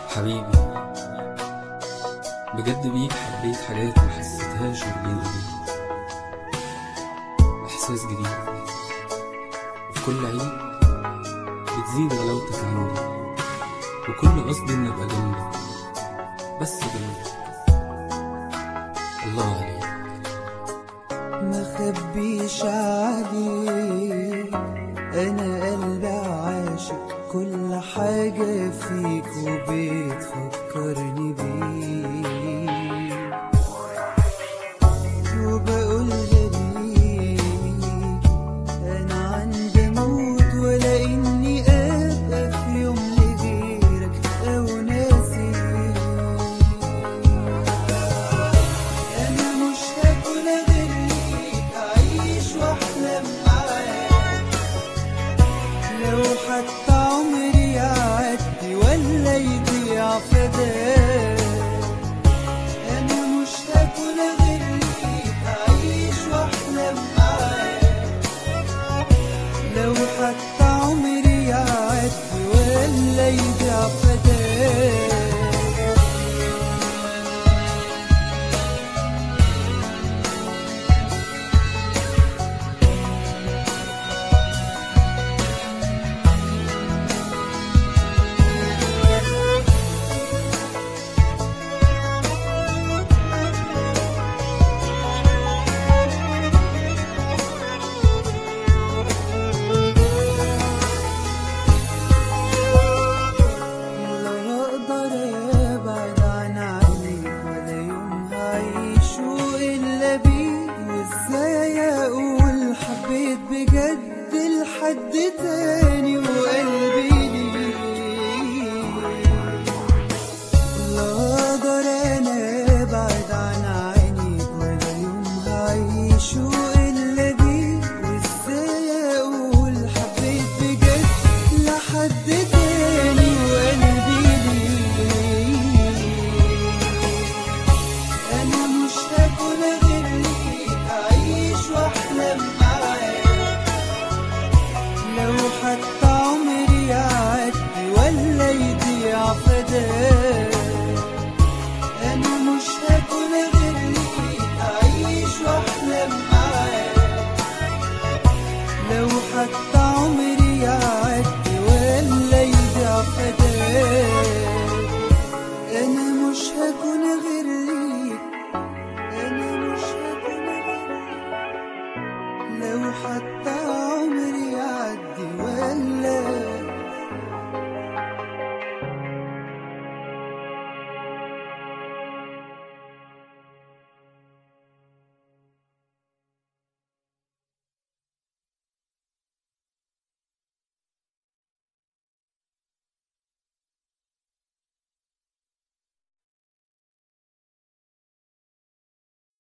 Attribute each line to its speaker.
Speaker 1: حبيبي بجد بيك حبيت حاجات ما حسيتهاش غير بين ايديك احساس جديد وفي كل عيد بتزيد غلاوتك عندي وكل قصدي اني ابقى جنبك بس جنبك الله عليك
Speaker 2: ما خبيش عليك انا قلبي عاشق كل حاجة فيك وبتفكرني بيك وبقولها ليك انا عندي موت ولا اني ابقى في يوم لغيرك او ناسيك انا مش هكون غير ليك اعيش واحلم معاك لو حتى عمري يعدي ولا يضيع فداك انا مش هكون غير ليك اعيش واحلم معاك لو حتى عمري يعدي ولا يضيع فداك لا اقدر ابعد عن عينيك ولا يوم هعيشه الا بيك وازاي اقول حبيت بجد لحد تاني وقلبي ليك لا اقدر انا ابعد عن عينيك ولا يوم هعيشه الا بيك وازاي اقول حبيت بجد لحد تاني وقلبي ليك انا مش هكون غير ليك اعيش واحلم معاك لو حتى عمري يعدي ولا يضيع فداك انا مش هكون غير ليك اعيش واحلم معاك لو حتى عمري يعدي ولا يضيع فداك انا مش هكون غير ليك انا مش هكون غير ليك لو حتى